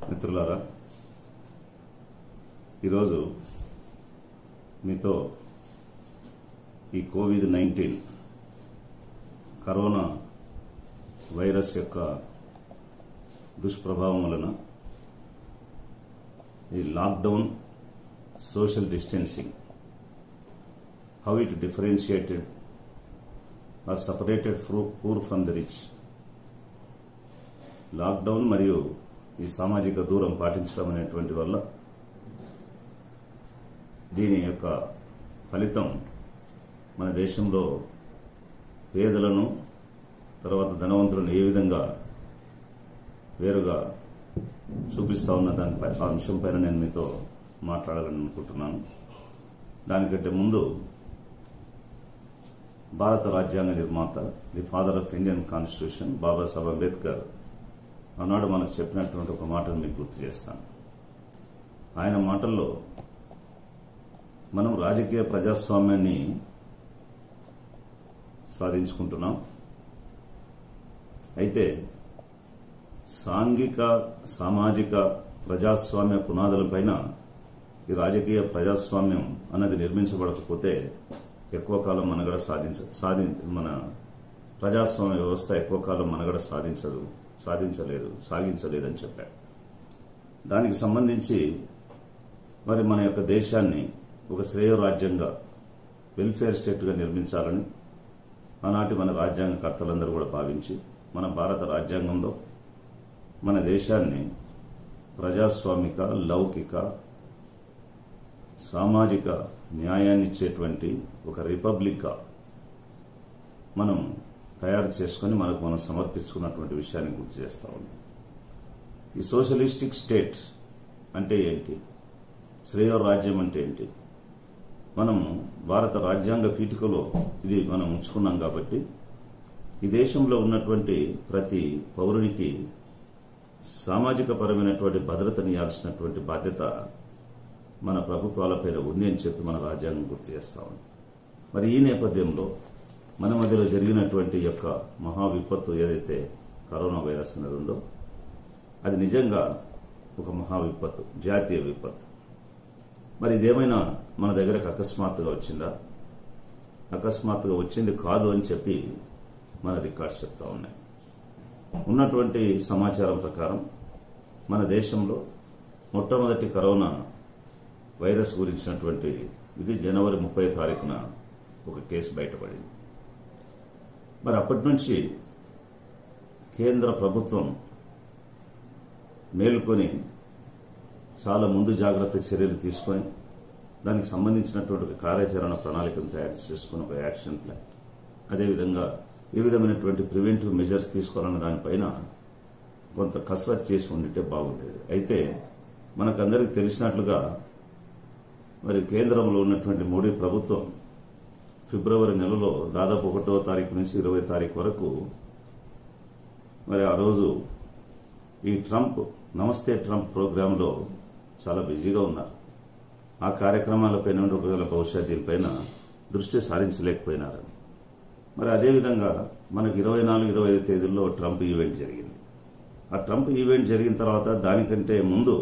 మిత్రులారా ఈరోజు మీతో ఈ కోవిడ్ నైన్టీన్ కరోనా వైరస్ యొక్క దుష్ప్రభావం వలన ఈ lockdown social distancing how it differentiated are separated poor from the rich lockdown మరియు ఈ సామాజిక దూరం పాటించడం అనేటువంటి వల్ల దీని యొక్క ఫలితం మన దేశంలో పేదలను తర్వాత ధనవంతులను ఏ విధంగా వేరుగా చూపిస్తా ఉన్న దానిపై ఆ అంశం పైన నేను మీతో మాట్లాడాలని అనుకుంటున్నాను దానికంటే ముందు భారత రాజ్యాంగ నిర్మాత the father of Indian constitution Babasaheb Ambedkar ఆనాడు మనకు చెప్పినటువంటి ఒక మాటను మీకు గుర్తు చేస్తాను ఆయన మాటల్లో మనం రాజకీయ ప్రజాస్వామ్యాన్ని సాధించుకుంటున్నాం అయితే సాంఘిక సామాజిక ప్రజాస్వామ్య పునాదులపైన ఈ రాజకీయ ప్రజాస్వామ్యం అన్నది నిర్మించబడకపోతే ఎక్కువ కాలం మనగడ సాధించ సాధి మన ప్రజాస్వామ్య వ్యవస్థ ఎక్కువ కాలం మనగడ సాధించదు సాధించలేదు సాగించలేదని చెప్పాడు దానికి సంబంధించి మరి మన యొక్క దేశాన్ని ఒక శ్రేయరాజ్యంగా వెల్ఫేర్ స్టేట్గా నిర్మించాలని ఆనాటి మన రాజ్యాంగ కర్తలందరూ కూడా భావించి మన భారత రాజ్యాంగంలో మన దేశాన్ని ప్రజాస్వామిక లౌకిక సామాజిక న్యాయాన్ని ఇచ్చేటువంటి ఒక రిపబ్లిక్గా మనం తయారు చేసుకుని మనకు మనం సమర్పించుకున్నటువంటి విషయాన్ని గుర్తు చేస్తా ఉన్నాం ఈ సోషలిస్టిక్ స్టేట్ అంటే ఏంటి శ్రేయ రాజ్యం అంటే ఏంటి మనం భారత రాజ్యాంగ పీఠికలో ఇది మనం ఉంచుకున్నాం కాబట్టి ఈ దేశంలో ఉన్నటువంటి ప్రతి పౌరునికి సామాజిక పరమైనటువంటి భద్రతనియాల్సినటువంటి బాధ్యత మన ప్రభుత్వాలపైన ఉంది అని చెప్పి మన రాజ్యాంగం గుర్తు చేస్తా ఉంది మరి ఈ నేపథ్యంలో మన మధ్యలో జరిగినటువంటి యొక్క మహా విపత్తు ఏదైతే కరోనా వైరస్ అనేది ఉందో అది నిజంగా ఒక మహా విపత్తు జాతీయ విపత్తు మరి ఇదేమైనా మన దగ్గరకు అకస్మాత్తుగా వచ్చిందా అకస్మాత్తుగా వచ్చింది కాదు అని చెప్పి మన రికార్డ్స్ చెప్తా ఉన్నాయి ఉన్నటువంటి సమాచారం ప్రకారం మన దేశంలో మొట్టమొదటి కరోనా వైరస్ గురించినటువంటి ఇది జనవరి ముప్పై తారీఖున ఒక కేసు బయటపడింది మరి అప్పటి నుంచి కేంద్ర ప్రభుత్వం మేల్కొని చాలా ముందు జాగ్రత్త చర్యలు తీసుకొని దానికి సంబంధించినటువంటి ఒక కార్యాచరణ ప్రణాళికను తయారు చేసుకుని ఒక యాక్షన్ ప్లాన్ అదేవిధంగా ఏ విధమైనటువంటి ప్రివెంటివ్ మెజర్స్ తీసుకోవాలన్న దానిపైన కొంత కసరత్ చేసి ఉండింటే బాగుండేది అయితే మనకందరికి తెలిసినట్లుగా మరి కేంద్రంలో ఉన్నటువంటి మోడీ ప్రభుత్వం ఫిబ్రవరి నెలలో దాదాపు ఒకటో తారీఖు నుంచి ఇరవై తారీఖు వరకు మరి ఆ రోజు ఈ ట్రంప్ నమస్తే ట్రంప్ ప్రోగ్రాంలో చాలా బిజీగా ఉన్నారు ఆ కార్యక్రమాలపైన ఒకవేళ బహుశా దీనిపైన దృష్టి సారించలేకపోయినారని మరి అదేవిధంగా మనకు ఇరవై నాలుగు ఇరవై ఐదు తేదీల్లో ట్రంప్ ఈవెంట్ జరిగింది ఆ ట్రంప్ ఈవెంట్ జరిగిన తర్వాత దానికంటే ముందు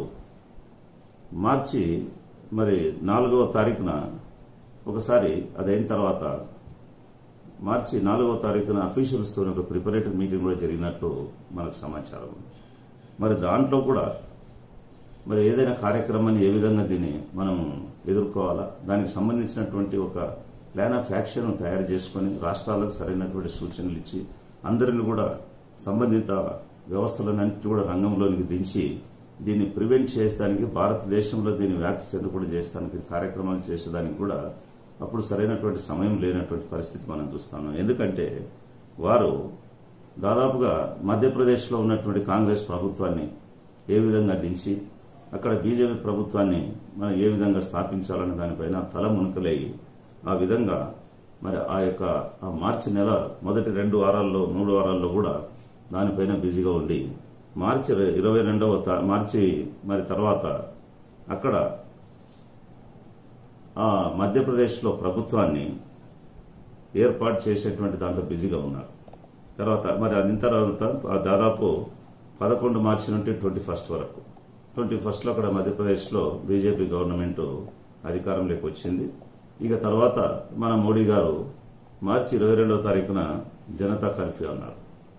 మార్చి మరి నాలుగవ తారీఖున ఒకసారి అదైన తర్వాత మార్చి నాలుగవ తారీఖున అఫీషియల్స్తో ఒక ప్రిపరేటరీ మీటింగ్ కూడా జరిగినట్లు మనకు సమాచారం ఉంది మరి దాంట్లో కూడా మరి ఏదైనా కార్యక్రమాన్ని ఏ విధంగా దీన్ని మనం ఎదుర్కోవాలా దానికి సంబంధించినటువంటి ఒక ప్లాన్ ఆఫ్ యాక్షన్ తయారు చేసుకుని రాష్ట్రాలకు సరైనటువంటి సూచనలు ఇచ్చి అందరిని కూడా సంబంధిత వ్యవస్థలన్నింటినీ కూడా రంగంలోనికి దించి దీన్ని ప్రివెంట్ చేసేదానికి భారతదేశంలో దీన్ని వ్యాప్తి చెందకుండా చేసేదానికి కార్యక్రమాలు చేసేదానికి కూడా అప్పుడు సరైనటువంటి సమయం లేనటువంటి పరిస్థితి మనం చూస్తాము ఎందుకంటే వారు దాదాపుగా మధ్యప్రదేశ్లో ఉన్నటువంటి కాంగ్రెస్ ప్రభుత్వాన్ని ఏ విధంగా దించి అక్కడ బీజేపీ ప్రభుత్వాన్ని మనం ఏ విధంగా స్థాపించాలనే దానిపైన తల మునుకలై ఆ విధంగా మరి ఆ యొక్క ఆ మార్చి నెల మొదటి రెండు వారాల్లో మూడు వారాల్లో కూడా దానిపైన బిజీగా ఉండి మార్చి ఇరవై రెండవ మార్చి మరి తర్వాత అక్కడ ఆ మధ్యప్రదేశ్లో ప్రభుత్వాన్ని ఏర్పాటు చేసేటువంటి దాంట్లో బిజీగా ఉన్నారు తర్వాత మరి అది తర్వాత ఆ దాదాపు పదకొండు మార్చి నుండి ట్వంటీ ఫస్ట్ వరకు ట్వంటీ ఫస్ట్లో అక్కడ మధ్యప్రదేశ్లో బీజేపీ గవర్నమెంట్ అధికారంలోకి వచ్చింది ఇక తర్వాత మన మోడీ గారు మార్చి ఇరవై రెండవ తారీఖున జనతా కర్ఫ్యూ అన్నారు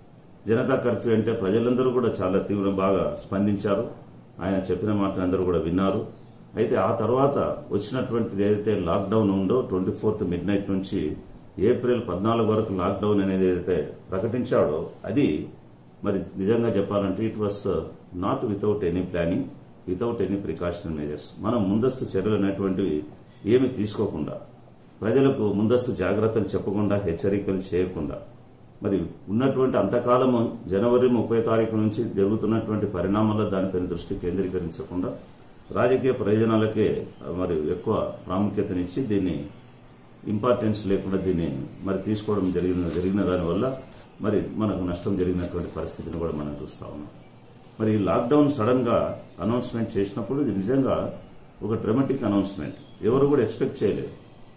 జనతా కర్ఫ్యూ అంటే ప్రజలందరూ కూడా చాలా తీవ్ర బాగా స్పందించారు ఆయన చెప్పిన మాటలు అందరూ కూడా విన్నారు అయితే ఆ తర్వాత వచ్చినటువంటిది ఏదైతే లాక్డౌన్ ఉందో ట్వంటీ ఫోర్త్ మిడ్ నైట్ నుంచి ఏప్రిల్ పద్నాలుగు వరకు లాక్డౌన్ అనేది ఏదైతే ప్రకటించాడో అది మరి నిజంగా చెప్పాలంటే it was not without any planning without any precaution measures మనం ముందస్తు చర్యలు అనేటువంటివి ఏమి తీసుకోకుండా ప్రజలకు ముందస్తు జాగ్రత్తలు చెప్పకుండా హెచ్చరికలు చేయకుండా మరి ఉన్నటువంటి అంతకాలము జనవరి ముప్పై తారీఖు నుంచి జరుగుతున్నటువంటి పరిణామాల్లో దానిపైన దృష్టి కేంద్రీకరించకుండా రాజకీయ ప్రయోజనాలకే మరి ఎక్కువ ప్రాముఖ్యతనిచ్చి దీన్ని ఇంపార్టెన్స్ లేకుండా దీన్ని మరి తీసుకోవడం జరిగిన జరిగిన దానివల్ల మరి మనకు నష్టం జరిగినటువంటి పరిస్థితిని కూడా మనం చూస్తా ఉన్నాం మరి ఈ లాక్డౌన్ సడన్ గా అనౌన్స్మెంట్ చేసినప్పుడు ఇది నిజంగా ఒక డ్రమాటిక్ అనౌన్స్మెంట్ ఎవరు కూడా ఎక్స్పెక్ట్ చేయలేదు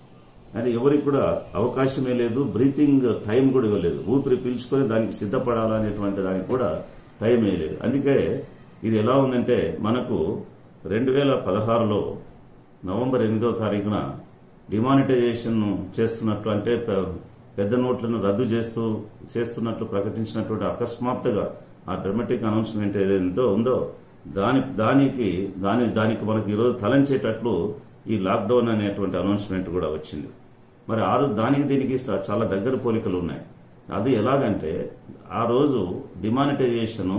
అని ఎవరికి కూడా అవకాశమే లేదు బ్రీతింగ్ టైం కూడా ఇవ్వలేదు ఊపిరి పీల్చుకొని దానికి సిద్ధపడాలనేటువంటి దానికి కూడా టైం వేయలేదు అందుకే ఇది ఎలా ఉందంటే మనకు రెండు వేల పదహారులో నవంబర్ ఎనిమిదవ తారీఖున డిమానిటైజేషన్ చేస్తున్నట్లు అంటే పె- పెద్ద నోట్లను రద్దు చేస్తూ చేస్తున్నట్లు ప్రకటించినటువంటి అకస్మాత్తుగా ఆ డ్రమాటిక్ అనౌన్స్మెంట్ ఏదైందో ఉందో దాని దానికి దాని దానికి మనకి ఈరోజు తలంచేటట్లు ఈ లాక్డౌన్ అనేటువంటి అనౌన్స్మెంట్ కూడా వచ్చింది మరి ఆ రోజు దానికి దీనికి స- చాలా దగ్గర పోలికలు ఉన్నాయి అది ఎలాగంటే ఆ రోజు డిమానిటైజేషన్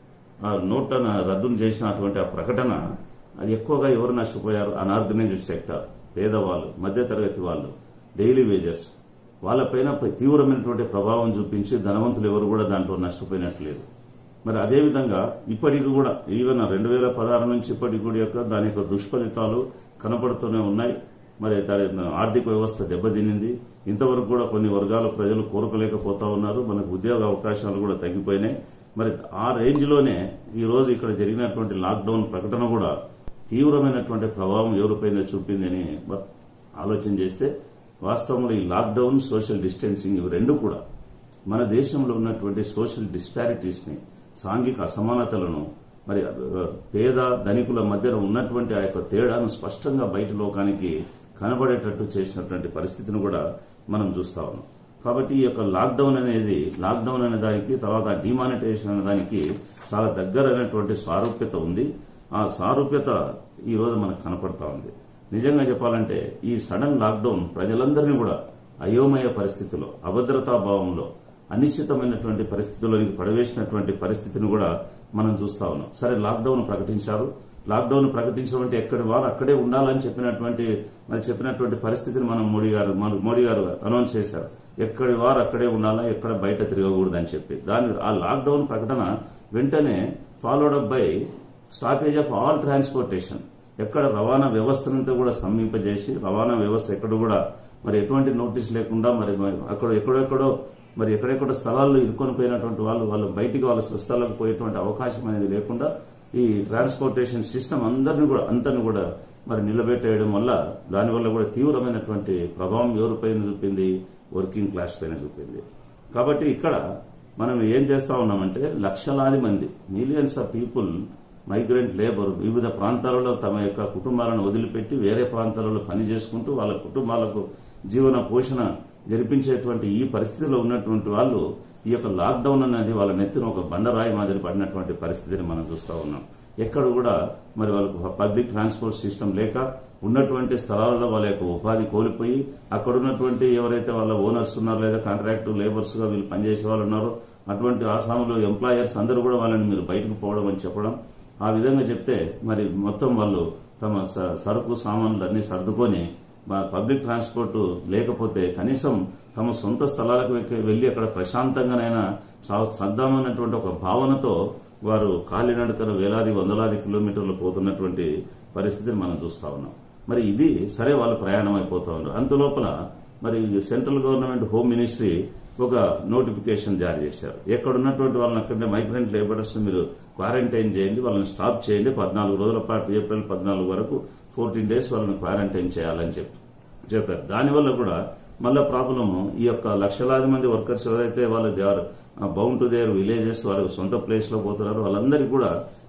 ఆ నోట్లను రద్దు చేసినటువంటి ఆ ప్రకటన అది ఎక్కువగా ఎవరు నష్టపోయారు అన్ఆర్గనైజ్డ్ సెక్టర్ పేదవాళ్ళు మధ్యతరగతి వాళ్ళు డైలీ వేజెస్ వాళ్ళపైన ప- తీవ్రమైనటువంటి ప్రభావం చూపించి ధనవంతులు ఎవరు కూడా దాంట్లో నష్టపోయినట్లేదు మరి అదేవిధంగా ఇప్పటికి కూడా ఈవెన్ రెండు వేల పదహారు నుంచి ఇప్పటికి కూడా యొక్క దాని యొక్క దుష్ఫలితాలు కనపడుతూనే ఉన్నాయి మరి దాని ఆర్థిక వ్యవస్థ దెబ్బతినింది ఇంతవరకు కూడా కొన్ని వర్గాల ప్రజలు కోరుకోలేకపోతా ఉన్నారు మనకు ఉద్యోగ అవకాశాలు కూడా తగ్గిపోయినాయి మరి ఆ రేంజ్ లోనే ఈ రోజు ఇక్కడ జరిగినటువంటి లాక్డౌన్ ప్రకటన కూడా తీవ్రమైనటువంటి ప్రభావం ఎవరిపైన చూపిందని మ- ఆలోచన చేస్తే వాస్తవంలో ఈ లాక్డౌన్ సోషల్ డిస్టెన్సింగ్ ఇవి రెండు కూడా మన దేశంలో ఉన్నటువంటి సోషల్ డిస్పారిటీస్ ని సాంఘిక అసమానతలను మరి ఆ, పేద ధనికుల మధ్య ఉన్నటువంటి ఆ యొక్క తేడాను స్పష్టంగా బయట లోకానికి కనబడేటట్టు చేసినటువంటి పరిస్థితిని కూడా మనం చూస్తా ఉన్నాం కాబట్టి ఈ యొక్క లాక్డౌన్ అనేది లాక్డౌన్ అనే దానికి తర్వాత డిమానిటైజేషన్ అనే దానికి చాలా దగ్గరైనటువంటి సారూప్యత ఉంది ఆ సారూప్యత ఈ రోజు మనకు కనపడతా ఉంది నిజంగా చెప్పాలంటే ఈ సడన్ లాక్డౌన్ ప్రజలందరినీ కూడా అయోమయ పరిస్థితిలో అభద్రతా భావంలో అనిశ్చితమైనటువంటి పరిస్థితుల్లోనికి పడవేసినటువంటి పరిస్థితిని కూడా మనం చూస్తా ఉన్నాం సరే లాక్డౌన్ ప్రకటించారు లాక్డౌన్ ప్రకటించడం అంటే ఎక్కడి వారు అక్కడే ఉండాలని చెప్పినటువంటి మరి చెప్పినటువంటి పరిస్థితిని మనం మోడీ గారు మన మోడీ గారు అనౌన్స్ చేశారు ఎక్కడి వారు అక్కడే ఉండాలా ఎక్కడ బయట తిరగకూడదు అని చెప్పి దాని ఆ లాక్డౌన్ ప్రకటన వెంటనే followed up by stoppage of all transportation ఎక్కడ రవాణా వ్యవస్థనంతా కూడా స్తంభింపజేసి రవాణా వ్యవస్థ ఎక్కడ కూడా మరి ఎటువంటి నోటీస్ లేకుండా మరి మరి అక్కడ ఎక్కడెక్కడో మరి ఎక్కడెక్కడో స్థలాల్లో ఇరుకొని పోయినటువంటి వాళ్ళు వాళ్ళు బయటికి వాళ్ళ స్వస్థలాలకు పోయేటువంటి అవకాశం అనేది లేకుండా ఈ ట్రాన్స్పోర్టేషన్ సిస్టమ్ అందరిని కూడా అంతని కూడా మరి నిలబెట్టేయడం వల్ల దానివల్ల కూడా తీవ్రమైనటువంటి ప్రభావం ఎవరిపైన చూపింది వర్కింగ్ క్లాస్ పైన చూపింది కాబట్టి ఇక్కడ మనం ఏం చేస్తా ఉన్నామంటే లక్షలాది మంది millions of people migrant labour వివిధ ప్రాంతాలలో తమ యొక్క కుటుంబాలను వదిలిపెట్టి వేరే ప్రాంతాలలో పని చేసుకుంటూ వాళ్ళ కుటుంబాలకు జీవన పోషణ జరిపించేటువంటి ఈ పరిస్థితిలో ఉన్నటువంటి వాళ్ళు ఈ యొక్క లాక్డౌన్ అనేది వాళ్ళ నెత్తిన ఒక బండరాయి మాదిరి పడినటువంటి పరిస్థితిని మనం చూస్తా ఉన్నాం ఎక్కడ కూడా మరి వాళ్ళకు పబ్లిక్ ట్రాన్స్పోర్ట్ సిస్టమ్ లేక ఉన్నటువంటి స్థలాలలో వాళ్ళ యొక్క ఉపాధి కోల్పోయి అక్కడ ఉన్నటువంటి ఎవరైతే వాళ్ళ ఓనర్స్ ఉన్నారో లేదా కాంట్రాక్ట్ లేబర్స్ గా వీళ్ళు పనిచేసే వాళ్ళు ఉన్నారో అటువంటి ఆసాములు ఎంప్లాయర్స్ అందరూ కూడా వాళ్ళని మీరు బయటకు పోవడం అని చెప్పడం ఆ విధంగా చెప్తే మరి మొత్తం వాళ్ళు తమ స- సరుకు సామాన్లు అన్ని సర్దుకొని మా పబ్లిక్ ట్రాన్స్పోర్ట్ లేకపోతే కనీసం తమ సొంత స్థలాలకు వెక్కి- వెళ్లి అక్కడ ప్రశాంతంగానైనా చా- సద్దామన్నటువంటి ఒక భావనతో వారు కాలినడకన వేలాది వందలాది కిలోమీటర్లు పోతున్నటువంటి పరిస్థితిని మనం చూస్తా ఉన్నాం మరి ఇది సరే వాళ్ళు ప్రయాణం అయిపోతా ఉన్నారు అంతలోపల మరి సెంట్రల్ గవర్నమెంట్ హోమ్ మినిస్ట్రీ ఒక నోటిఫికేషన్ జారీ చేశారు ఎక్కడ ఉన్నటువంటి వాళ్ళని అక్కడే మైగ్రెంట్ లేబరర్స్ మీరు క్వారంటైన్ చేయండి వాళ్ళని స్టాప్ చేయండి పద్నాలుగు రోజుల పాటు ఏప్రిల్ పద్నాలుగు వరకు ఫోర్టీన్ డేస్ వాళ్ళని క్వారంటైన్ చేయాలని చెప్పి చెప్పారు దానివల్ల కూడా మళ్ళా ప్రాబ్లమ్ ఈ యొక్క లక్షలాది మంది వర్కర్స్ ఎవరైతే వాళ్ళు they are bound to their villages వారి సొంత ప్లేస్ లో పోతున్నారో వాళ్ళందరికీ కూడా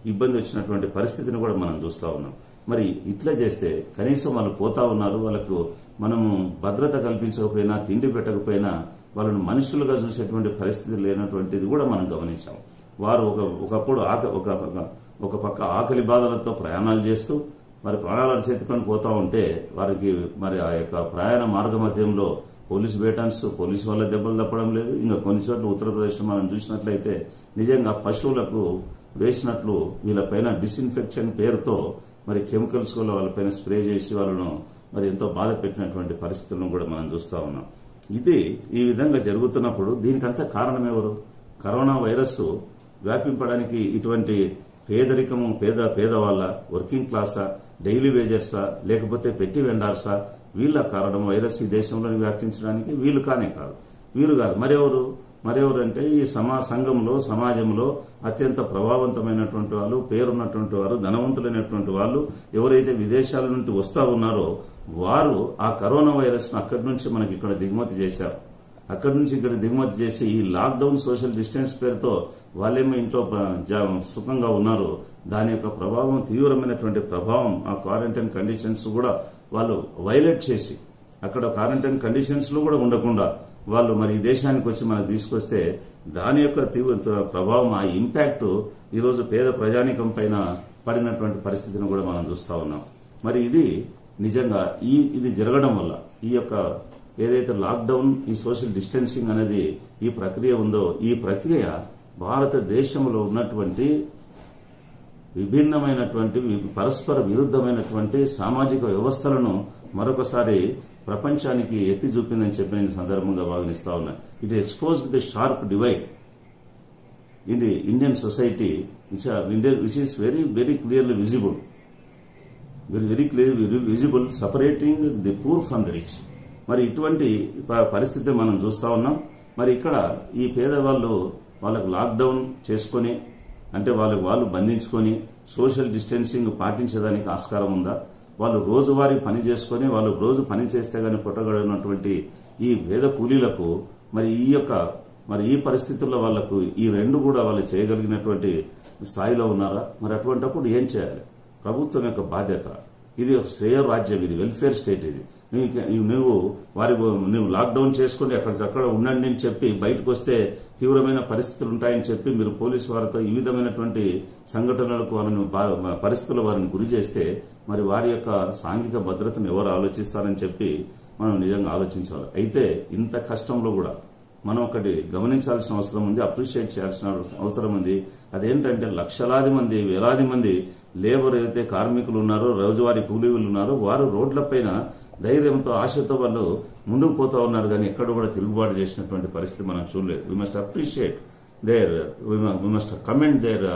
ఇబ్బంది వచ్చినటువంటి పరిస్థితిని కూడా మనం చూస్తా ఉన్నాం మరి ఇట్లా చేస్తే కనీసం వాళ్ళు పోతా ఉన్నారు వాళ్ళకు మనము భద్రత కల్పించకపోయినా తిండి పెట్టకపోయినా వాళ్ళను మనుషులుగా చూసేటువంటి పరిస్థితి లేనటువంటిది కూడా మనం గమనించాం వారు ఒక ఒకప్పుడు ఆక ఒక ఒక- ఒక పక్క ఆకలి బాధలతో ప్రయాణాలు చేస్తూ మరి ప్రాణాలను చేతుకొని పోతా ఉంటే వారికి మరి ఆ యొక్క ప్రయాణ మార్గ మధ్యంలో పోలీస్ బేటాన్స్ పోలీసు వాళ్ళ దెబ్బలు తప్పడం లేదు ఇంకా కొన్ని చోట్ల ఉత్తరప్రదేశ్లో మనం చూసినట్లయితే నిజంగా పశువులకు వేసినట్లు వీళ్ళపైన డిస్ఇన్ఫెక్షన్ పేరుతో మరి కెమికల్స్ కూడా వాళ్ళపైన స్ప్రే చేసి వాళ్ళను మరి ఎంతో బాధ పెట్టినటువంటి పరిస్థితులను కూడా మనం చూస్తా ఉన్నాం ఇది ఈ విధంగా జరుగుతున్నప్పుడు దీనికంతా కారణం ఎవరు కరోనా వైరస్ వ్యాపింపడానికి ఇటువంటి పేదరికము పేద పేదవాళ్ళ వర్కింగ్ క్లాసా డైలీ వేజర్సా లేకపోతే పెట్టి వెండార్సా వీళ్ళ కారణం వైరస్ ఈ దేశంలో వ్యాపించడానికి వీళ్ళు కానే కాదు వీరు కాదు మరెవరు మరెవరు అంటే ఈ సమా సంఘంలో సమాజంలో అత్యంత ప్రభావవంతమైనటువంటి వాళ్ళు పేరున్నటువంటి వారు ధనవంతులైనటువంటి వాళ్ళు ఎవరైతే విదేశాల నుండి వస్తా ఉన్నారో వారు ఆ కరోనా వైరస్ అక్కడి నుంచి మనకి ఇక్కడ దిగుమతి చేశారు అక్కడి నుంచి ఇక్కడ దిగుమతి చేసి ఈ లాక్డౌన్ సోషల్ డిస్టెన్స్ పేరుతో వాళ్ళేమో ఇంట్లో ప- జా- సుఖంగా ఉన్నారు దాని యొక్క ప్రభావం తీవ్రమైనటువంటి ప్రభావం ఆ క్వారంటైన్ కండిషన్స్ కూడా వాళ్ళు వైలేట్ చేసి అక్కడ క్వారంటైన్ కండిషన్స్ లో కూడా ఉండకుండా వాళ్ళు మరి ఈ దేశానికి వచ్చి మనకు తీసుకొస్తే దాని యొక్క తీవ్ర ప్రభావం ఆ ఇంపాక్ట్ ఈ రోజు పేద ప్రజానికం పైన పడినటువంటి పరిస్థితిని కూడా మనం చూస్తా ఉన్నాం మరి ఇది నిజంగా ఈ ఇది జరగడం వల్ల ఈ యొక్క ఏదైతే లాక్డౌన్ ఈ సోషల్ డిస్టెన్సింగ్ అనేది ఈ ప్రక్రియ ఉందో ఈ ప్రక్రియ భారతదేశంలో ఉన్నటువంటి విభిన్నమైనటువంటి వి- పరస్పర విరుద్ధమైనటువంటి సామాజిక వ్యవస్థలను మరొకసారి ప్రపంచానికి ఎత్తి చూపిందని చెప్పి నేను సందర్భంగా భావిస్తా ఉన్నా it expose the sharp divide in the Indian society which is very very clearly visible very very clear visible separating the poor from the rich మరి ఇటువంటి ప- పరిస్థితి మనం చూస్తా ఉన్నాం మరి ఇక్కడ ఈ పేదవాళ్ళు వాళ్ళకు లాక్డౌన్ చేసుకొని అంటే వాళ్ళకి వాళ్ళు బంధించుకొని సోషల్ డిస్టెన్సింగ్ పాటించేదానికి ఆస్కారం ఉందా వాళ్ళు రోజువారీ పని చేసుకొని వాళ్ళు రోజు పని చేస్తే గానీ పుట్టగలిగినటువంటి ఈ పేద కూలీలకు మరి ఈ యొక్క మరి ఈ పరిస్థితుల్లో వాళ్లకు ఈ రెండు కూడా వాళ్ళు చేయగలిగినటువంటి స్థాయిలో ఉన్నారా మరి అటువంటప్పుడు ఏం చేయాలి ప్రభుత్వం యొక్క బాధ్యత ఇది ఒక శ్రేయ రాజ్యం ఇది వెల్ఫేర్ స్టేట్ ఇది నీకు- నువ్వు వారి నువ్వు లాక్డౌన్ చేసుకుని అక్కడికక్కడ ఉండండి అని చెప్పి బయటకు వస్తే తీవ్రమైన పరిస్థితులు ఉంటాయని చెప్పి మీరు పోలీసు వారితో ఈ విధమైనటువంటి సంఘటనలకు వాళ్ళని బా- పరిస్థితులు వారిని గురి చేస్తే మరి వారి యొక్క సాంఘిక భద్రతను ఎవరు ఆలోచిస్తారని చెప్పి మనం నిజంగా ఆలోచించాలి అయితే ఇంత కష్టంలో కూడా మనం ఒకటి గమనించాల్సిన అవసరం ఉంది అప్రిషియేట్ చేయాల్సిన అవసరం ఉంది అదేంటంటే లక్షలాది మంది వేలాది మంది లేబర్ అయితే కార్మికులు ఉన్నారో రోజువారీ కూలీలు ఉన్నారో వారు రోడ్లపైన ధైర్యంతో ఆశతో వాళ్ళు ముందుకు పోతా ఉన్నారు కానీ ఎక్కడ కూడా తిరుగుబాటు చేసినటువంటి పరిస్థితి మనం చూడలేదు we must appreciate their we must comment their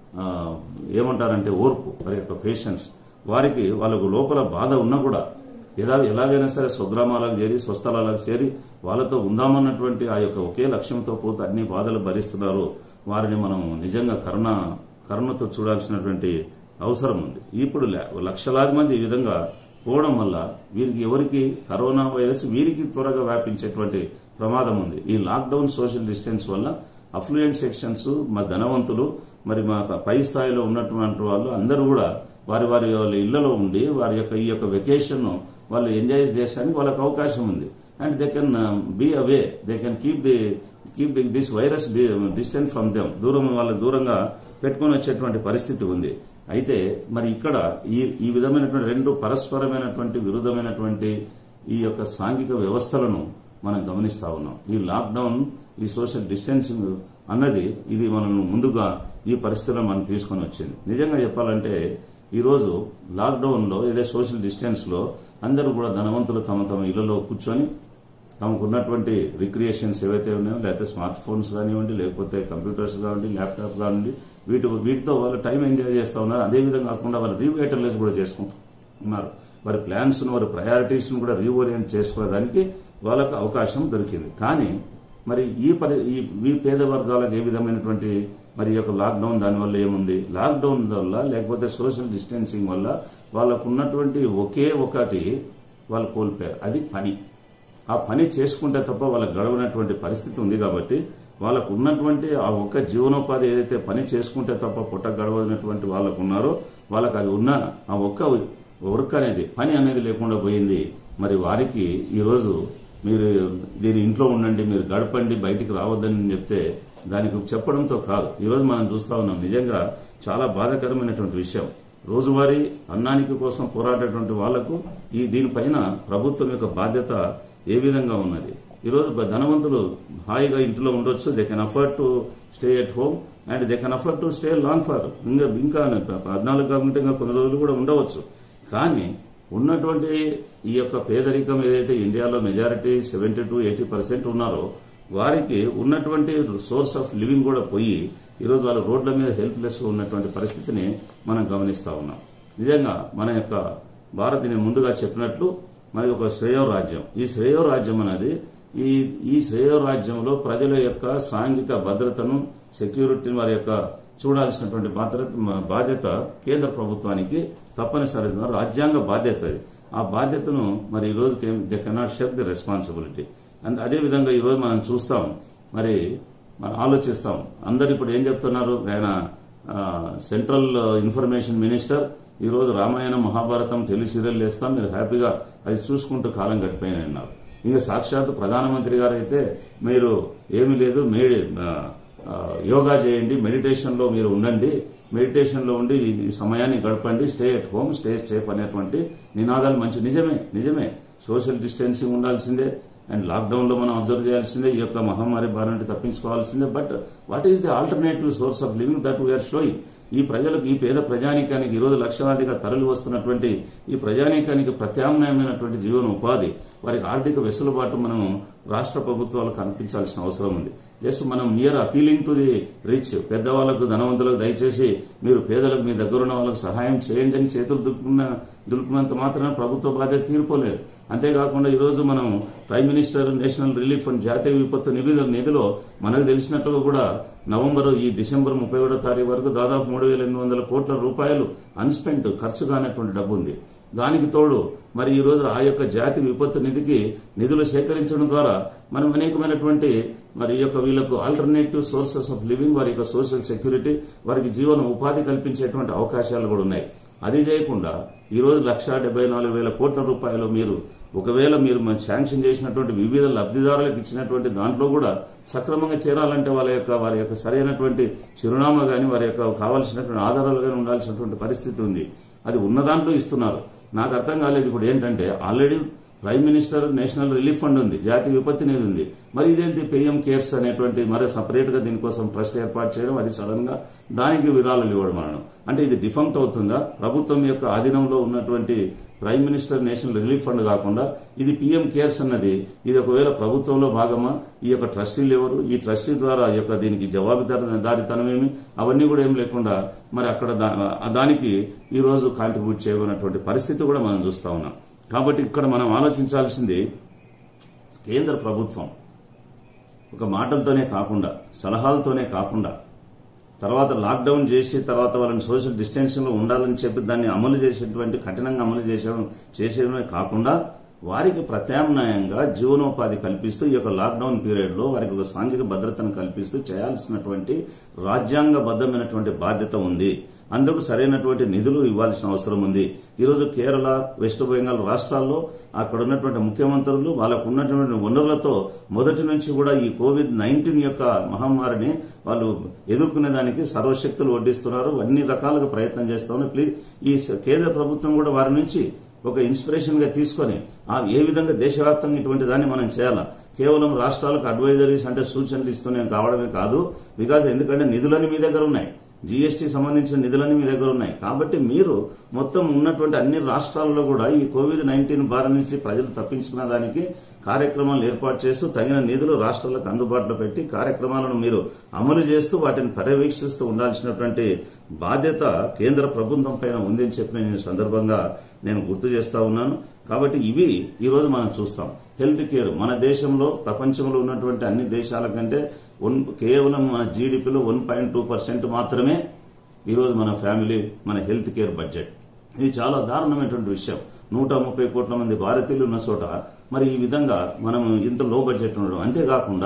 ఏమంటారంటే ఓర్పు వారి యొక్క పేషెన్స్ వారికి వాళ్ళకు లోపల బాధ ఉన్నా కూడా ఎలా ఎలాగైనా సరే స్వగ్రామాలకు చేరి స్వస్థలాలకు చేరి వాళ్ళతో ఉందామన్నటువంటి ఆ యొక్క ఒకే లక్ష్యంతో పోతే అన్ని బాధలు భరిస్తున్నారు వారిని మనం నిజంగా కరుణ కరుణతో చూడాల్సినటువంటి అవసరం ఉంది ఇప్పుడు లే- లక్షలాది మంది ఈ విధంగా పోవడం వల్ల వీరికి ఎవరికి కరోనా వైరస్ వీరికి త్వరగా వ్యాపించేటువంటి ప్రమాదం ఉంది ఈ లాక్డౌన్ సోషల్ డిస్టెన్స్ వల్ల అఫ్లుయెంట్ సెక్షన్స్ మా ధనవంతులు మరి మా పై స్థాయిలో ఉన్నటువంటి వాళ్ళు అందరూ కూడా వారి వారి వాళ్ళ ఇళ్లలో ఉండి వారి యొక్క ఈ యొక్క వెకేషన్ వాళ్ళు ఎంజాయ్ చేసానికి వాళ్ళకి అవకాశం ఉంది and they can be away they can keep the keep the this virus distance from them దూరం వాళ్ళ దూరంగా పెట్టుకొని వచ్చేటువంటి పరిస్థితి ఉంది అయితే మరి ఇక్కడ ఈ ఈ విధమైనటువంటి రెండు పరస్పరమైనటువంటి విరుద్ధమైనటువంటి ఈ యొక్క సాంఘిక వ్యవస్థలను మనం గమనిస్తా ఉన్నాం ఈ లాక్డౌన్ ఈ సోషల్ డిస్టెన్సింగ్ అన్నది ఇది మనల్ని ముందుగా ఈ పరిస్థితిలో మనం తీసుకొని వచ్చింది నిజంగా చెప్పాలంటే ఈ రోజు లాక్డౌన్ లో ఏదో సోషల్ డిస్టెన్స్ లో అందరూ కూడా ధనవంతులు తమ తమ ఇళ్లలో కూర్చొని తమకు ఉన్నటువంటి రిక్రియేషన్స్ ఏవైతే ఉన్నాయో లేకపోతే స్మార్ట్ ఫోన్స్ కానివ్వండి లేకపోతే కంప్యూటర్స్ కానివ్వండి ల్యాప్టాప్ కానివ్వండి వీటి వీటితో వాళ్ళు టైం ఎంజాయ్ చేస్తూ ఉన్నారు అదేవిధంగా కాకుండా వాళ్ళు రీవైటలైజ్ కూడా చేసుకుంటూ ఉన్నారు వారి ప్లాన్స్ వారి ప్రయారిటీస్ కూడా రీఓరియంట్ చేసుకోవడానికి వాళ్ళకు అవకాశం దొరికింది కానీ మరి ఈ పరి ఈ ఈ పేద వర్గాలకు ఏ విధమైనటువంటి మరి ఈ యొక్క లాక్డౌన్ దానివల్ల ఏముంది లాక్డౌన్ వల్ల లేకపోతే సోషల్ డిస్టెన్సింగ్ వల్ల వాళ్ళకు ఉన్నటువంటి ఒకే ఒకటి వాళ్ళు కోల్పోయారు అది పని ఆ పని చేసుకుంటే తప్ప వాళ్ళకి గడవనటువంటి పరిస్థితి ఉంది కాబట్టి వాళ్ళకు ఉన్నటువంటి ఆ ఒక్క జీవనోపాధి ఏదైతే పని చేసుకుంటే తప్ప పుట్ట గడవనటువంటి వాళ్ళకు ఉన్నారో వాళ్ళకి అది ఉన్న ఆ ఒక్క వర్క్ అనేది పని అనేది లేకుండా పోయింది మరి వారికి ఈరోజు మీరు దీని ఇంట్లో ఉండండి మీరు గడపండి బయటికి రావద్దని చెప్తే దానికి చెప్పడంతో కాదు ఈరోజు మనం చూస్తా ఉన్నాం నిజంగా చాలా బాధాకరమైనటువంటి విషయం రోజువారీ అన్నానికి కోసం పోరాడేటువంటి వాళ్లకు ఈ దీనిపైన ప్రభుత్వం యొక్క బాధ్యత ఏ విధంగా ఉన్నది ఈరోజు బ- ధనవంతులు హాయిగా ఇంట్లో ఉండొచ్చు they can afford to stay at home and they can afford to stay long for ఇంకా ఇంకా పద్నాలుగు కాకుండా ఇంకా కొన్ని రోజులు కూడా ఉండవచ్చు కానీ ఉన్నటువంటి ఈ యొక్క పేదరికం ఏదైతే ఇండియాలో majority seventy to eighty percent ఉన్నారో వారికి ఉన్నటువంటి సోర్స్ ఆఫ్ లివింగ్ కూడా పోయి ఈరోజు వాళ్ళ రోడ్ల మీద హెల్ప్లెస్ ఉన్నటువంటి పరిస్థితిని మనం గమనిస్తా ఉన్నాం నిజంగా మన యొక్క భారత్ నేను ముందుగా చెప్పినట్లు మనది ఒక శ్రేయో రాజ్యం ఈ శ్రేయో రాజ్యం అనేది ఈ ఈ శ్రేయో రాజ్యంలో ప్రజల యొక్క సాంఘిక భద్రతను సెక్యూరిటీని వారి యొక్క చూడాల్సినటువంటి బాధ్యత బాధ్యత కేంద్ర ప్రభుత్వానికి తప్పనిసరిగా రాజ్యాంగ బాధ్యత అది ఆ బాధ్యతను మరి ఈ రోజు they cannot shake the responsibility and అదేవిధంగా ఈ రోజు మనం చూస్తాం మరి మనం ఆలోచిస్తాం అందరు ఇప్పుడు ఏం చెప్తున్నారు ఆయన ఆ, సెంట్రల్ ఇన్ఫర్మేషన్ మినిస్టర్ ఈ రోజు రామాయణం మహాభారతం టెలి సీరియల్ వేస్తాం మీరు హ్యాపీగా అది చూసుకుంటూ కాలం గడిపోయిన అన్నారు ఇంకా సాక్షాత్ ప్రధానమంత్రి గారు అయితే మీరు ఏమీ లేదు మేడి ఆ, ఆ, యోగా చేయండి మెడిటేషన్ లో మీరు ఉండండి మెడిటేషన్ లో ఉండి ఈ సమయాన్ని గడపండి stay at home stay safe అనేటువంటి నినాదాలు మంచి నిజమే నిజమే సోషల్ డిస్టెన్సింగ్ ఉండాల్సిందే అండ్ లాక్డౌన్ లో మనం అబ్జర్వ్ చేయాల్సిందే ఈ యొక్క మహమ్మారి బారి నుండి తప్పించుకోవాల్సిందే but what is the alternative source of living that we're showing ఈ ప్రజలకు ఈ పేద ప్రజానీకానికి ఈరోజు లక్షలాదిగా తరలి వస్తున్నటువంటి ఈ ప్రజానీకానికి ప్రత్యామ్నాయమైనటువంటి జీవన ఉపాధి వారికి ఆర్థిక వెసులుబాటు మనం రాష్ట్ర ప్రభుత్వాలకు కనిపించాల్సిన అవసరం ఉంది జస్ట్ మనం near appealing to the rich పెద్దవాళ్లకు ధనవంతులకు దయచేసి మీరు పేదలకు మీ దగ్గరున్న వాళ్ళకు సహాయం చేయండి అని చేతులు దులుపుకున్న దులుపుకున్నంత మాత్రాన ప్రభుత్వ బాధ్యత తీరిపోలేదు అంతేకాకుండా ఈరోజు మనం prime minister national relief fund జాతీయ విపత్తు నిధుల నిధిలో మనకు తెలిసినట్టుగా కూడా నవంబర్ ఈ డిసెంబర్ ముప్పై ఒకటో తారీఖు వరకు దాదాపు మూడు వేల ఎనిమిది వందల కోట్ల రూపాయలు అన్స్పెంట్ ఖర్చు కానటువంటి డబ్బు ఉంది దానికి తోడు మరి ఈ రోజు ఆ యొక్క జాతి విపత్తు నిధికి నిధులు సేకరించడం ద్వారా మనం అనేకమైనటువంటి మరి ఈ యొక్క వీళ్ళకు ఆల్టర్నేటివ్ సోర్సెస్ ఆఫ్ లివింగ్ వారి యొక్క సోషల్ సెక్యూరిటీ వారికి జీవన ఉపాధి కల్పించేటువంటి అవకాశాలు కూడా ఉన్నాయి అది చేయకుండా ఈ రోజు లక్ష డెబ్బై నాలుగు వేల కోట్ల రూపాయలు మీరు ఒకవేళ మీరు మన శాంక్షన్ చేసినటువంటి వివిధ లబ్ధిదారులకు ఇచ్చినటువంటి దాంట్లో కూడా సక్రమంగా చేరాలంటే వాళ్ళ యొక్క వారి యొక్క సరైనటువంటి చిరునామా గాని వారి యొక్క కావాల్సినటువంటి ఆధారాలు గాని ఉండాల్సినటువంటి పరిస్థితి ఉంది అది ఉన్న దాంట్లో ఇస్తున్నారు నాకు అర్థం కాలేదు ఇప్పుడు ఏంటంటే already prime minister national relief fund ఉంది జాతీయ విపత్తి నిధి ఉంది మరి ఇదేంటి పిఎం కేర్స్ అనేటువంటి మరో సపరేట్ గా దీనికోసం ట్రస్ట్ ఏర్పాటు చేయడం అది సడన్ గా దానికి విరాళాలు ఇవ్వడం అనడం అంటే ఇది డిఫంక్ట్ అవుతుందా ప్రభుత్వం యొక్క ఆధీనంలో ఉన్నటువంటి prime minister national relief fund కాకుండా ఇది పిఎం కేర్స్ అన్నది ఇది ఒకవేళ ప్రభుత్వంలో భాగమా ఈ యొక్క ట్రస్టీలు ఎవరు ఈ ట్రస్టీ ద్వారా ఈ యొక్క దీనికి జవాబుదారి దారితనం ఏమి అవన్నీ కూడా ఏం లేకుండా మరి అక్కడ దా- దానికి ఈ రోజు కాంట్రిబ్యూట్ చేయబడినటువంటి పరిస్థితి కూడా మనం చూస్తా ఉన్నాం కాబట్టి ఇక్కడ మనం ఆలోచించాల్సింది కేంద్ర ప్రభుత్వం ఒక మాటలతోనే కాకుండా సలహాలతోనే కాకుండా తర్వాత లాక్డౌన్ చేసి తర్వాత వాళ్ళని సోషల్ డిస్టెన్సింగ్ లో ఉండాలని చెప్పి దాన్ని అమలు చేసేటువంటి కఠినంగా అమలు చేసేయడం చేసేయడమే కాకుండా వారికి ప్రత్యామ్నాయంగా జీవనోపాధి కల్పిస్తూ ఈ యొక్క లాక్డౌన్ పీరియడ్ లో వారికి ఒక సాంఘిక భద్రతను కల్పిస్తూ చేయాల్సినటువంటి రాజ్యాంగబద్ధమైనటువంటి బాధ్యత ఉంది అందుకు సరైనటువంటి నిధులు ఇవ్వాల్సిన అవసరం ఉంది ఈరోజు కేరళ వెస్ట్ బెంగాల్ రాష్ట్రాల్లో అక్కడ ఉన్నటువంటి ముఖ్యమంత్రులు వాళ్ళకు ఉన్నటువంటి వనరులతో మొదటి నుంచి కూడా ఈ కోవిడ్ నైన్టీన్ యొక్క మహమ్మారిని వాళ్ళు ఎదుర్కొనే దానికి సర్వశక్తులు వడ్డిస్తున్నారు అన్ని రకాలుగా ప్రయత్నం చేస్తున్నారు ప్లీజ్ ఈ స- కేంద్ర ప్రభుత్వం కూడా వారి నుంచి ఒక ఇన్స్పిరేషన్ గా తీసుకొని ఆ ఏ విధంగా దేశవ్యాప్తంగా ఇటువంటి దాన్ని మనం చేయాలా కేవలం రాష్ట్రాలకు అడ్వైజరీస్ అంటే సూచనలు ఇస్తూనే కావడమే కాదు బికాజ్ ఎందుకంటే నిధులన్నీ మీ దగ్గర ఉన్నాయి జీఎస్టీ సంబంధించిన నిధులన్నీ మీ దగ్గర ఉన్నాయి కాబట్టి మీరు మొత్తం ఉన్నటువంటి అన్ని రాష్ట్రాల్లో కూడా ఈ కోవిడ్ నైన్టీన్ బారి నుంచి ప్రజలు తప్పించుకునే దానికి కార్యక్రమాలు ఏర్పాటు చేస్తూ తగిన నిధులు రాష్ట్రాలకు అందుబాటులో పెట్టి కార్యక్రమాలను మీరు అమలు చేస్తూ వాటిని పర్యవేక్షిస్తూ ఉండాల్సినటువంటి బాధ్యత కేంద్ర ప్రభుత్వం పైన ఉందని చెప్పి నేను ఈ సందర్భంగా నేను గుర్తు చేస్తా ఉన్నాను కాబట్టి ఇవి ఈ రోజు మనం చూస్తాం హెల్త్ కేర్ మన దేశంలో ప్రపంచంలో ఉన్నటువంటి అన్ని దేశాల కంటే వన్ కేవలం మన జీడిపిలో వన్ పాయింట్ టూ పర్సెంట్ మాత్రమే ఈరోజు మన ఫ్యామిలీ మన హెల్త్ కేర్ బడ్జెట్ ఇది చాలా దారుణమైనటువంటి విషయం నూట ముప్పై కోట్ల మంది భారతీయులు ఉన్న చోట మరి ఈ విధంగా మనం ఇంత లో బడ్జెట్ ఉండడం అంతేకాకుండా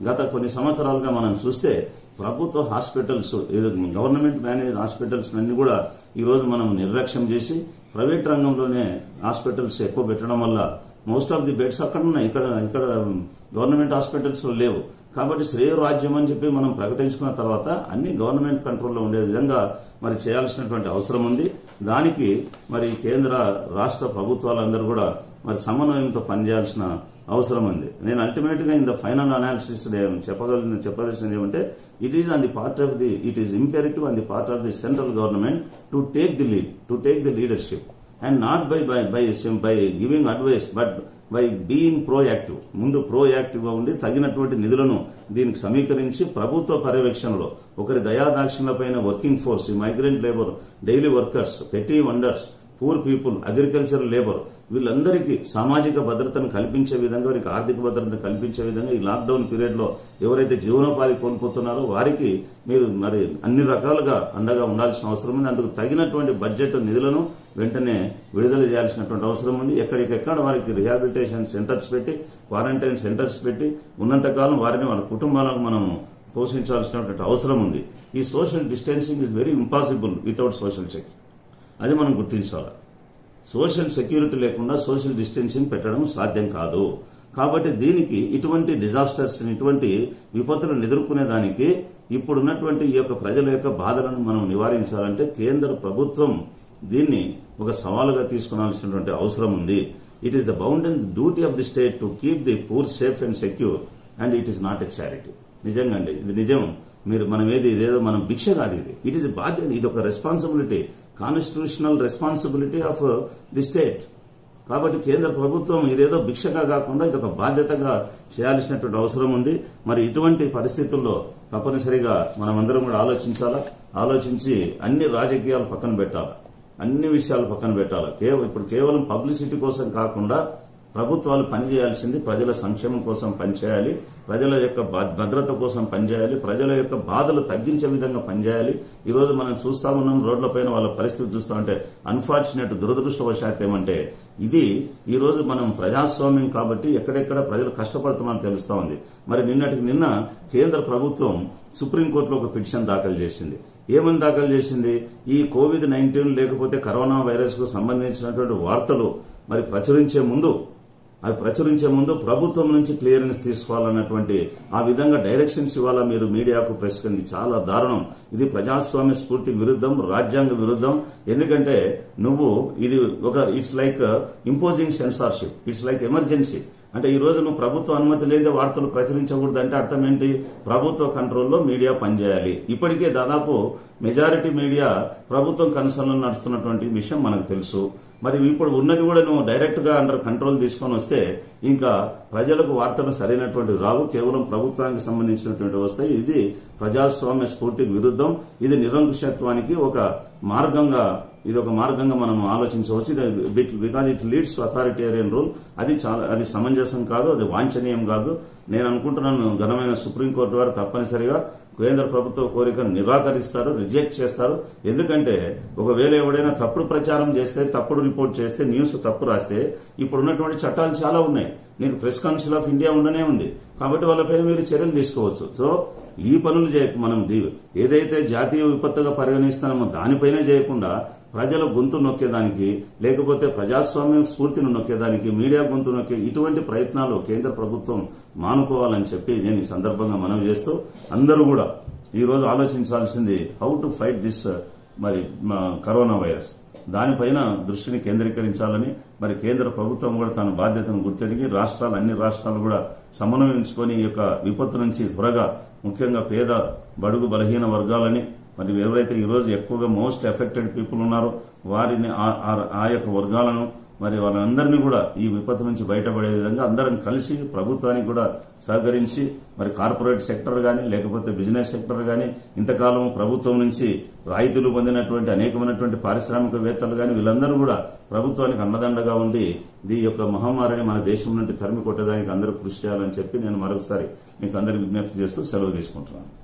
గత కొన్ని సంవత్సరాలుగా మనం చూస్తే ప్రభుత్వ హాస్పిటల్స్ ఏదో గవర్నమెంట్ మేనేజ్ హాస్పిటల్స్ అన్ని కూడా ఈ రోజు మనం నిర్లక్ష్యం చేసి ప్రైవేట్ రంగంలోనే హాస్పిటల్స్ ఎక్కువ పెట్టడం వల్ల మోస్ట్ ఆఫ్ ది బెడ్స్ అక్కడ ఉన్నాయి ఇక్కడ ఇక్కడ గవర్నమెంట్ హాస్పిటల్స్ లో లేవు కాబట్టి శ్రేయ రాజ్యం అని చెప్పి మనం ప్రకటించుకున్న తర్వాత అన్ని గవర్నమెంట్ కంట్రోల్లో ఉండే విధంగా మరి చేయాల్సినటువంటి అవసరం ఉంది దానికి మరి కేంద్ర రాష్ట్ర ప్రభుత్వాలందరూ కూడా మరి సమన్వయంతో పనిచేయాల్సిన అవసరం ఉంది నేను అల్టిమేట్ గా ఇన్ ద ఫైనల్ అనాలిసిస్ చెప్పగలిగిన చెప్పవలసింది ఏమంటే it is on the part of the it is imperative on the part of the central government to take the lead to take the leadership and not by by by by giving advice but by being proactive ముందు proactive గా ఉండి తగినటువంటి నిధులను దీనికి సమీకరించి ప్రభుత్వ పర్యవేక్షణలో ఒకరి దయాదాక్షిణ్యలపైన వర్కింగ్ ఫోర్స్ ఈ మైగ్రెంట్ లేబర్ డైలీ వర్కర్స్ పెట్టి vendors poor people agriculture labour వీళ్ళందరికీ సామాజిక భద్రతను కల్పించే విధంగా వారికి ఆర్థిక భద్రతను కల్పించే విధంగా ఈ లాక్డౌన్ పీరియడ్ లో ఎవరైతే జీవనోపాధి కోల్పోతున్నారో వారికి మీరు మరి అన్ని రకాలుగా అండగా ఉండాల్సిన అవసరం ఉంది అందుకు తగినటువంటి బడ్జెట్ నిధులను వెంటనే విడుదల చేయాల్సినటువంటి అవసరం ఉంది ఎక్కడికెక్కడ వారికి రిహాబిలిటేషన్ సెంటర్స్ పెట్టి క్వారంటైన్ సెంటర్స్ పెట్టి ఉన్నంతకాలం వారిని వాళ్ళ కుటుంబాలకు మనం పోషించాల్సినటువంటి అవసరం ఉంది ఈ social distancing is very impossible without social check అది మనం గుర్తించాలి సోషల్ సెక్యూరిటీ లేకుండా సోషల్ డిస్టెన్సింగ్ పెట్టడం సాధ్యం కాదు కాబట్టి దీనికి ఇటువంటి డిజాస్టర్స్ ఇటువంటి విపత్తులను ఎదుర్కొనే దానికి ఇప్పుడున్నటువంటి ఈ యొక్క ప్రజల యొక్క బాధలను మనం నివారించాలంటే కేంద్ర ప్రభుత్వం దీన్ని ఒక సవాలుగా తీసుకునాల్సినటువంటి అవసరం ఉంది it is the bound and duty of the state to keep the poor safe and secure and it is not a charity నిజంగా అండి ఇది నిజం మీరు మనం ఏది ఇదేదో మనం భిక్ష కాదు ఇది ఇట్ ఈస్ బాధ్యత ఇది ఒక responsibility constitutional responsibility of the state కాబట్టి కేంద్ర ప్రభుత్వం ఇదేదో భిక్షగా కాకుండా ఇది ఒక బాధ్యతగా చేయాల్సినటువంటి అవసరం ఉంది మరి ఇటువంటి పరిస్థితుల్లో తప్పనిసరిగా మనమందరం కూడా ఆలోచించాలా ఆలోచించి అన్ని రాజకీయాలు పక్కన పెట్టాలా అన్ని విషయాలు పక్కన పెట్టాలా కేవలం ఇప్పుడు కేవలం పబ్లిసిటీ కోసం కాకుండా ప్రభుత్వాలు పనిచేయాల్సింది ప్రజల సంక్షేమం కోసం పనిచేయాలి ప్రజల యొక్క భ- భద్రత కోసం పనిచేయాలి ప్రజల యొక్క బాధలు తగ్గించే విధంగా పనిచేయాలి ఈ రోజు మనం చూస్తా ఉన్నాం రోడ్లపైన వాళ్ళ పరిస్థితి చూస్తా ఉంటే అన్ఫార్చునేట్ దురదృష్టవశాత్ ఏమంటే ఇది ఈ రోజు మనం ప్రజాస్వామ్యం కాబట్టి ఎక్కడెక్కడ ప్రజలు కష్టపడుతున్నారని తెలుస్తా ఉంది మరి నిన్నటికి నిన్న కేంద్ర ప్రభుత్వం సుప్రీంకోర్టులో ఒక పిటిషన్ దాఖలు చేసింది ఏమని దాఖలు చేసింది ఈ కోవిడ్ నైన్టీన్ లేకపోతే కరోనా వైరస్ కు సంబంధించినటువంటి వార్తలు మరి ప్రచురించే ముందు అవి ప్రచురించే ముందు ప్రభుత్వం నుంచి క్లియరెన్స్ తీసుకోవాలన్నటువంటి ఆ విధంగా డైరెక్షన్స్ ఇవ్వాలా మీరు మీడియాకు ప్రెస్ ఇది చాలా దారుణం ఇది ప్రజాస్వామ్య స్ఫూర్తికి విరుద్ధం రాజ్యాంగ విరుద్ధం ఎందుకంటే నువ్వు ఇది ఒక it's like imposing censorship it's like emergency అంటే ఈ రోజు నువ్వు ప్రభుత్వ అనుమతి లేదే వార్తలు ప్రచురించకూడదు అంటే అర్థం ఏంటి ప్రభుత్వ కంట్రోల్లో మీడియా పనిచేయాలి ఇప్పటికే దాదాపు మెజారిటీ మీడియా ప్రభుత్వం కన్సర్న్లో నడుస్తున్నటువంటి విషయం మనకు తెలుసు మరి ఇప్పుడు ఉన్నది కూడా నువ్వు డైరెక్ట్ గా అండర్ కంట్రోల్ తీసుకొని వస్తే ఇంకా ప్రజలకు వార్తలు సరైనటువంటి రావు కేవలం ప్రభుత్వానికి సంబంధించినటువంటి వస్తాయి ఇది ప్రజాస్వామ్య స్ఫూర్తికి విరుద్ధం ఇది నిరంకుశత్వానికి ఒక మార్గంగా ఇది ఒక మార్గంగా మనం ఆలోచించవచ్చు ఇది because it leads to authoritarian rule అది చాలా అది సమంజసం కాదు అది వాంఛనీయం కాదు నేను అనుకుంటున్నాను ఘనమైన సుప్రీంకోర్టు వారు తప్పనిసరిగా కేంద్ర ప్రభుత్వ కోరికను నిరాకరిస్తారు రిజెక్ట్ చేస్తారు ఎందుకంటే ఒకవేళ ఎవడైనా తప్పుడు ప్రచారం చేస్తే తప్పుడు రిపోర్ట్ చేస్తే న్యూస్ తప్పు రాస్తే ఇప్పుడున్నటువంటి చట్టాలు చాలా ఉన్నాయి నీకు ప్రెస్ కౌన్సిల్ ఆఫ్ ఇండియా ఉండనే ఉంది కాబట్టి వాళ్ళపైన మీరు చర్యలు తీసుకోవచ్చు సో ఈ పనులు చేయక మనం దీ- ఏదైతే జాతీయ విపత్తుగా పరిగణిస్తున్నామో దానిపైనే చేయకుండా ప్రజల గొంతు నొక్కేదానికి లేకపోతే ప్రజాస్వామ్యం స్ఫూర్తిని నొక్కేదానికి మీడియా గొంతు నొక్కే ఇటువంటి ప్రయత్నాలు కేంద్ర ప్రభుత్వం మానుకోవాలని చెప్పి నేను ఈ సందర్భంగా మనవి చేస్తూ అందరూ కూడా ఈ రోజు ఆలోచించాల్సింది హౌ టు ఫైట్ దిస్ మరి మా కరోనా వైరస్ దానిపైన దృష్టిని కేంద్రీకరించాలని మరి కేంద్ర ప్రభుత్వం కూడా తన బాధ్యతను గుర్తెరిగి రాష్ట్రాలు అన్ని రాష్ట్రాలు కూడా సమన్వయించుకొని ఈ యొక్క విపత్తు నుంచి త్వరగా ముఖ్యంగా పేద బడుగు బలహీన వర్గాలని మరి ఎవరైతే ఈ రోజు ఎక్కువగా మోస్ట్ ఎఫెక్టెడ్ పీపుల్ ఉన్నారో వారిని ఆ- ఆ- ఆ యొక్క వర్గాలను మరి వాళ్ళందరినీ కూడా ఈ విపత్తు నుంచి బయటపడే విధంగా అందరం కలిసి ప్రభుత్వానికి కూడా సహకరించి మరి కార్పొరేట్ సెక్టర్ గాని లేకపోతే బిజినెస్ సెక్టర్ గాని ఇంతకాలం ప్రభుత్వం నుంచి రాయితీలు పొందినటువంటి అనేకమైనటువంటి పారిశ్రామికవేత్తలు గాని వీళ్ళందరూ కూడా ప్రభుత్వానికి అన్నదండగా ఉండి ఈ యొక్క మహమ్మారిని మన దేశం నుండి తరిమి కొట్టడానికి అందరూ కృషి చేయాలని చెప్పి నేను మరొకసారి మీకు అందరికి విజ్ఞప్తి చేస్తూ సెలవు తీసుకుంటున్నాను